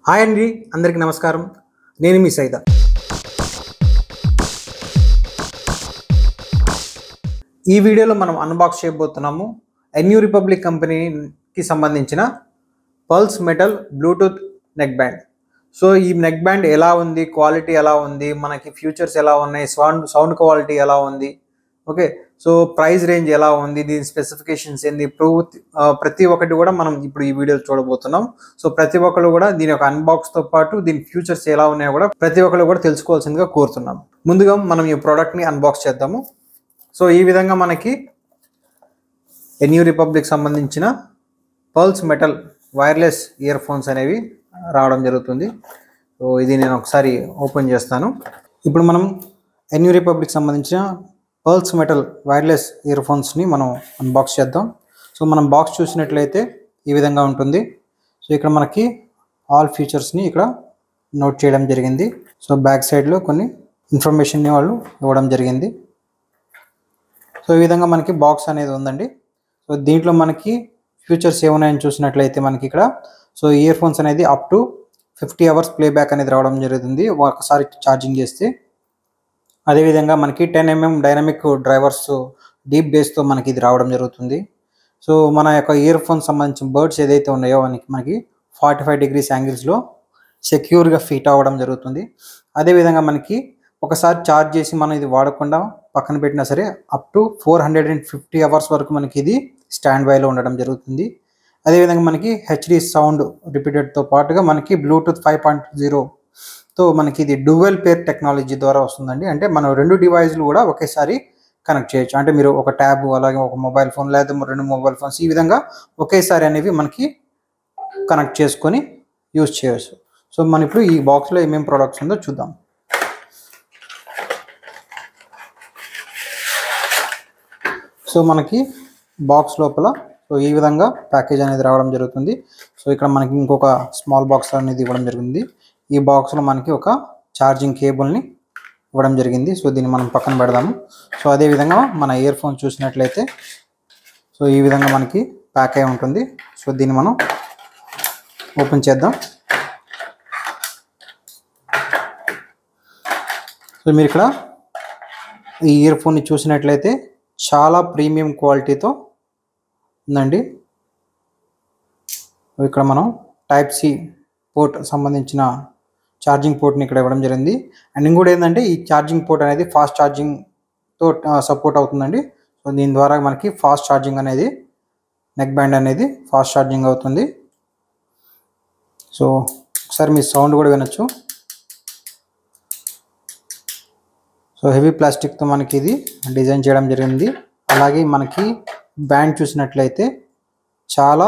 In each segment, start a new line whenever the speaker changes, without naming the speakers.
hi అండి అందరికీ నమస్కారం నేను మీ సైదా ఈ వీడియోలో మనం అన్బాక్స్ చేయబోతున్నాము ఎన్యూ రిపబ్లిక్ కంపెనీకి సంబంధించిన pulse metal Bluetooth neck band so ఈ నెక్ బ్యాండ్ ఎలా ఉంది క్వాలిటీ ఎలా ఉంది మనకి ఫ్యూచర్స్ ఎలా ఉన్నాయి సౌండ్ సౌండ్ క్వాలిటీ ఎలా ఉంది ఓకే సో ప్రైస్ రేంజ్ ఎలా ఉంది దీని స్పెసిఫికేషన్స్ ఏంది ప్రతి ఆ, ప్రతి ఒక్కటి కూడా మనం ఇప్పుడు ఈ వీడియో చూడబోతున్నాం సో ప్రతి ఒక్కరు కూడా దీని యొక్క అన్బాక్స్ తో పాటు దీని ఫ్యూచర్స్ ఎలా ఉన్నాయో కూడా ప్రతి ఒక్కరు కూడా తెలుసుకోవాల్సిందిగా కోరుతున్నాం ముందుగా మనం ఈ ప్రోడక్ట్ ని అన్బాక్స్ చేద్దాము సో ఈ విధంగా మనకి ఎన్యూ రిపబ్లిక్ సంబంధించిన pulse metal wireless earphones అనేవి రావడం జరుగుతుంది సో ఇది నేను ఒకసారి ఓపెన్ చేస్తాను ఇప్పుడు మనం ఎన్యూ రిపబ్లిక్ సంబంధించిన పల్స్ మెటల్ వైర్లెస్ ఇయర్ ఫోన్స్ని మనం అన్బాక్స్ చేద్దాం సో మనం బాక్స్ చూసినట్లయితే ఈ విధంగా ఉంటుంది సో ఇక్కడ మనకి ఆల్ ఫీచర్స్ని ఇక్కడ నోట్ చేయడం జరిగింది సో బ్యాక్ సైడ్లో కొన్ని ఇన్ఫర్మేషన్ని వాళ్ళు ఇవ్వడం జరిగింది సో ఈ విధంగా మనకి బాక్స్ అనేది ఉందండి సో దీంట్లో మనకి ఫీచర్స్ ఏమున్నాయని చూసినట్లయితే మనకి ఇక్కడ సో ఇయర్ ఫోన్స్ అనేది up to fifty hours playback అనేది రావడం జరుగుతుంది ఒకసారి ఛార్జింగ్ చేస్తే అదేవిధంగా మనకి ten mm dynamic drivers deep బేస్తో మనకి ఇది రావడం జరుగుతుంది సో మన యొక్క ఇయర్ ఫోన్ సంబంధించిన బర్డ్స్ ఏదైతే ఉన్నాయో మనకి మనకి ఫార్టీ ఫైవ్ డిగ్రీస్ యాంగిల్స్లో సెక్యూర్గా ఫిట్ అవ్వడం జరుగుతుంది అదేవిధంగా మనకి ఒకసారి ఛార్జ్ చేసి మనం ఇది వాడకుండా పక్కన పెట్టినా సరే up to four hundred and fifty hours వరకు మనకి ఇది స్టాండ్ బైలో ఉండడం జరుగుతుంది అదేవిధంగా మనకి హెచ్డి సౌండ్ రిపీటెడ్తో పాటుగా మనకి బ్లూటూత్ ఫైవ్ పాయింట్ జీరోతో మనకి ఇది డ్యూవెల్ పేర్ టెక్నాలజీ ద్వారా వస్తుందండి అంటే మనం రెండు డివైజ్లు కూడా ఒకేసారి కనెక్ట్ చేయొచ్చు అంటే మీరు ఒక ట్యాబ్ అలాగే ఒక మొబైల్ ఫోన్ లేదా రెండు మొబైల్ ఫోన్స్ ఈ విధంగా ఒకేసారి అనేవి మనకి కనెక్ట్ చేసుకొని యూజ్ చేయవచ్చు సో మనం ఇప్పుడు ఈ బాక్స్లో ఏమేమి ప్రొడక్ట్స్ ఉందో చూద్దాం సో మనకి బాక్స్ లోపల సో ఈ విధంగా ప్యాకేజ్ అనేది రావడం జరుగుతుంది సో ఇక్కడ మనకి ఇంకొక స్మాల్ బాక్స్ అనేది ఇవ్వడం జరిగింది ఈ బాక్స్లో మనకి ఒక ఛార్జింగ్ కేబుల్ని ఇవ్వడం జరిగింది సో దీన్ని మనం పక్కన పెడదాము సో అదే విధంగా మన ఇయర్ ఫోన్ చూసినట్లయితే సో ఈ విధంగా మనకి ప్యాక్ అయి ఉంటుంది సో దీన్ని మనం ఓపెన్ చేద్దాం సో మీరు ఇక్కడ ఈ ఇయర్ ఫోన్ని చూసినట్లయితే చాలా ప్రీమియం క్వాలిటీతో ఉందండి ఇక్కడ మనం టైప్ సి పోర్ట్ సంబంధించిన ఛార్జింగ్ పోర్ట్ని ఇక్కడ ఇవ్వడం జరిగింది అండ్ ఇంకోటి ఏంటంటే ఈ ఛార్జింగ్ పోర్ట్ అనేది ఫాస్ట్ ఛార్జింగ్తో సపోర్ట్ అవుతుందండి సో దీని ద్వారా మనకి ఫాస్ట్ ఛార్జింగ్ అనేది నెక్ బ్యాండ్ అనేది ఫాస్ట్ ఛార్జింగ్ అవుతుంది సో ఒకసారి మీ సౌండ్ కూడా వినొచ్చు సో హెవీ ప్లాస్టిక్తో మనకి ఇది డిజైన్ చేయడం జరిగింది అలాగే మనకి బ్యాండ్ చూసినట్లయితే చాలా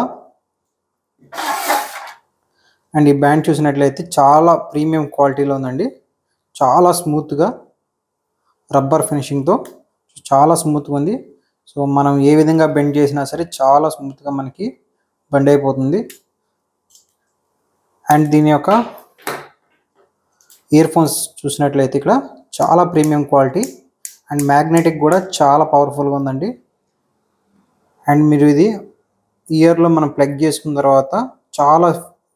అండ్ ఈ బ్యాండ్ చూసినట్లయితే చాలా ప్రీమియం క్వాలిటీలో ఉందండి చాలా స్మూత్గా రబ్బర్ ఫినిషింగ్తో చాలా స్మూత్గా ఉంది సో మనం ఏ విధంగా బెండ్ చేసినా సరే చాలా స్మూత్గా మనకి బెండ్ అయిపోతుంది అండ్ దీని యొక్క ఇయర్ ఫోన్స్ చూసినట్లయితే ఇక్కడ చాలా ప్రీమియం క్వాలిటీ అండ్ మ్యాగ్నెటిక్ కూడా చాలా పవర్ఫుల్గా ఉందండి అండ్ మీరు ఇది ఇయర్లో మనం ప్లగ్ చేసుకున్న తర్వాత చాలా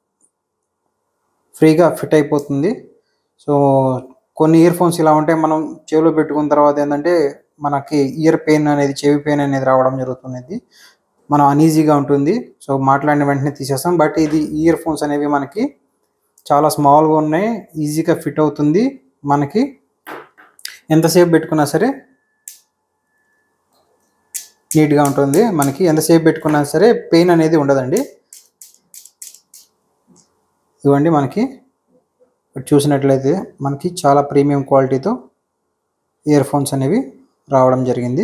ఫ్రీగా ఫిట్ అయిపోతుంది సో కొన్ని ఇయర్ ఫోన్స్ ఇలా ఉంటాయి మనం చెవిలో పెట్టుకున్న తర్వాత ఏంటంటే మనకి ఇయర్ పెయిన్ అనేది చెవి పెయిన్ అనేది రావడం జరుగుతున్నది మనం అనీజీగా ఉంటుంది సో మాట్లాడిన వెంటనే తీసేస్తాం బట్ ఇది ఇయర్ ఫోన్స్ అనేవి మనకి చాలా స్మాల్గా ఉన్నాయి ఈజీగా ఫిట్ అవుతుంది మనకి ఎంతసేపు పెట్టుకున్నా సరే నీట్గా ఉంటుంది మనకి ఎంతసేపు పెట్టుకున్నా సరే పెయిన్ అనేది ఉండదండి ఇవ్వండి మనకి ఇక్కడ చూసినట్లయితే మనకి చాలా ప్రీమియం క్వాలిటీతో ఇయర్ ఫోన్స్ అనేవి రావడం జరిగింది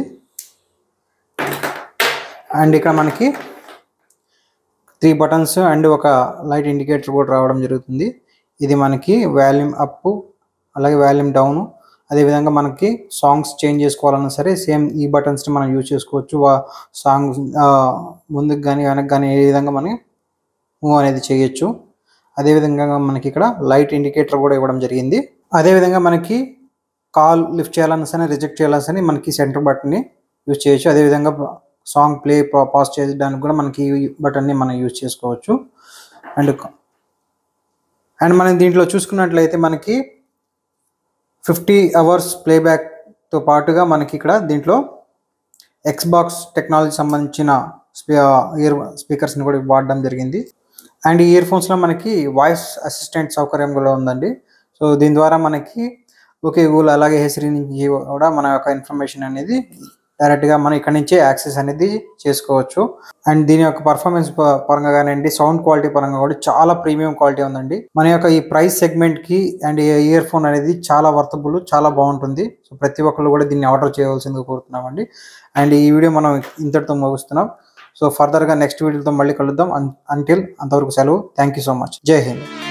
అండ్ ఇక్కడ మనకి త్రీ బటన్స్ అండ్ ఒక లైట్ ఇండికేటర్ కూడా రావడం జరుగుతుంది ఇది మనకి వాల్యూమ్ అప్ అలాగే వాల్యూమ్ డౌన్ అదేవిధంగా మనకి సాంగ్స్ చేంజ్ చేసుకోవాలన్నా సరే సేమ్ ఈ బటన్స్ని మనం యూజ్ చేసుకోవచ్చు సాంగ్ ముందుకు కానీ వెనక్కి కానీ ఏ విధంగా మనం మూవ్ అనేది చేయొచ్చు అదేవిధంగా మనకి ఇక్కడ లైట్ ఇండికేటర్ కూడా ఇవ్వడం జరిగింది అదేవిధంగా మనకి కాల్ లిఫ్ట్ చేయాలన్నా సరే రిజెక్ట్ చేయాలన్నా సరే మనకి సెంటర్ బటన్ని యూజ్ చేయొచ్చు అదేవిధంగా సాంగ్ ప్లే పాజ్ చేయడానికి కూడా మనకి ఈ బటన్ని మనం యూజ్ చేసుకోవచ్చు అండ్ అండ్ మనం దీంట్లో చూసుకున్నట్లయితే మనకి ఫిఫ్టీ అవర్స్ ప్లేబ్యాక్తో పాటుగా మనకి ఇక్కడ దీంట్లో ఎక్స్బాక్స్ టెక్నాలజీ సంబంధించిన ఇయర్ స్పీకర్స్ని కూడా వాడడం జరిగింది అండ్ ఈ ఇయర్ ఫోన్స్లో మనకి వాయిస్ అసిస్టెంట్ సౌకర్యం కూడా ఉందండి సో దీని ద్వారా మనకి ఓకే గూగుల్ అలాగే హెసరి నుంచి కూడా మన యొక్క ఇన్ఫర్మేషన్ అనేది డైరెక్ట్గా మనం ఇక్కడ నుంచే యాక్సెస్ అనేది చేసుకోవచ్చు అండ్ దీని యొక్క పర్ఫార్మెన్స్ పరంగా కానివ్వండి సౌండ్ క్వాలిటీ పరంగా కూడా చాలా ప్రీమియం క్వాలిటీ ఉందండి మన యొక్క ఈ ప్రైస్ సెగ్మెంట్కి అండ్ ఈ ఇయర్ ఫోన్ అనేది చాలా వర్తబుల్ చాలా బాగుంటుంది సో ప్రతి ఒక్కళ్ళు కూడా దీన్ని ఆర్డర్ చేయవలసిందిగా కోరుతున్నామండి అండ్ ఈ వీడియో మనం ఇంతటితో ముగిస్తున్నాం సో ఫర్దర్గా నెక్స్ట్ వీడియోతో మళ్ళీ కలుద్దాం అంటిల్ అంతవరకు సెలవు థ్యాంక్ యూ సో మచ్ జై హింద్